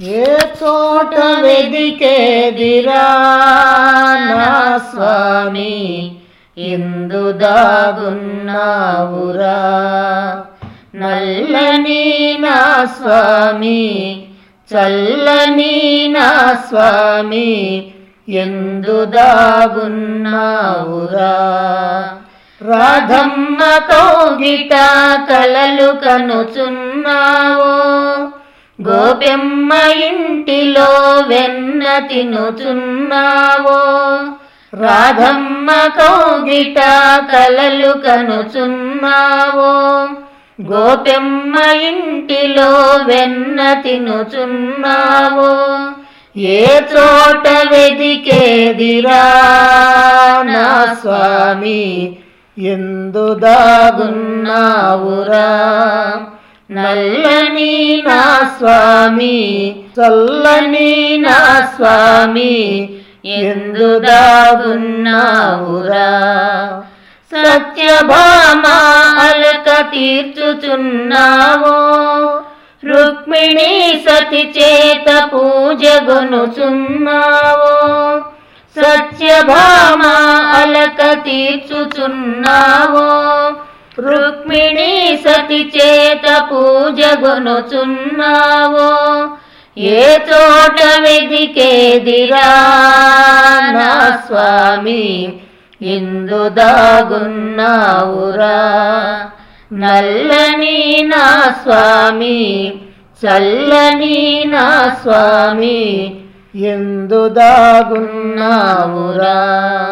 ఏ చోట వెదికేదిరా నా స్వామి ఎందు దాగున్నావురా నల్లని నా స్వామి చల్లని నా స్వామి ఎందు దాగున్నావురా రాధమ్మ కౌగిట కలలు కనుచున్నావో గోపెమ్మ ఇంటిలో వెన్న తినుచున్నావో రాధమ్మ కౌగిట కలలు కనుచున్నావో గోపెమ్మ ఇంటిలో వెన్న తినుచున్నావో ఏ చోట వెదికేదిరా నా స్వామి ఎందు దాగున్నావురా నల్లని నా స్వామి చల్లని నా స్వామి ఎందు దాగున్నావురా సత్యభామ అలక తీర్చుచున్నావో రుక్మిణి సతి చేత పూజ గొనుచున్నావో సత్యభామ అలక తీర్చుచున్నావో రుక్మిణి సతి చేత పూజ గొనుచున్నావో ఏ చోట వెదికేదిరా నా స్వామి ఎందు దాగున్నావురా నల్లని నా స్వామి చల్లని నా స్వామి ఎందు దాగున్నావురా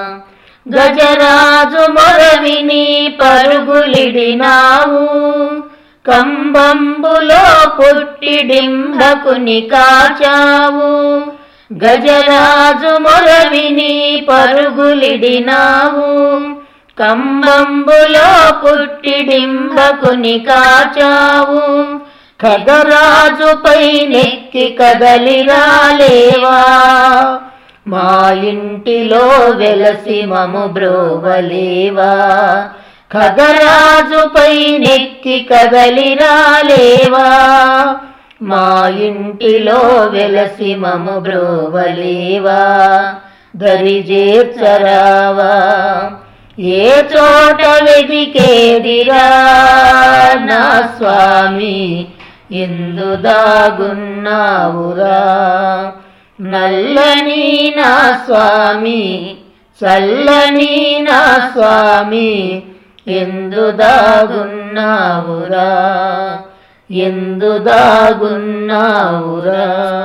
గజరాజు మొరవిని పరుగులిడినావు కంబంబులో పుట్టిడింబకుని కాచావు గజరాజు మొరవిని పరుగులిడినావు కంబంబులో పుట్టిడింబకుని కాచావు ఖగరాజుపై నెక్కి కదలి రాలేవా మా ఇంటిలో వెలసి మము బ్రోవలేవా ఖగరాజుపై నెక్కి కదలి రాలేవా మా ఇంటిలో వెలసి మము బ్రోవలేవా దరిజేర్చరావా ఏ చోట వెదికేదిరా నా స్వామి ఎందు దాగున్నావురా నల్లని నా స్వామి చల్లని నా స్వామి ఎందు దాగున్నావురా ఎందు దాగున్నావురా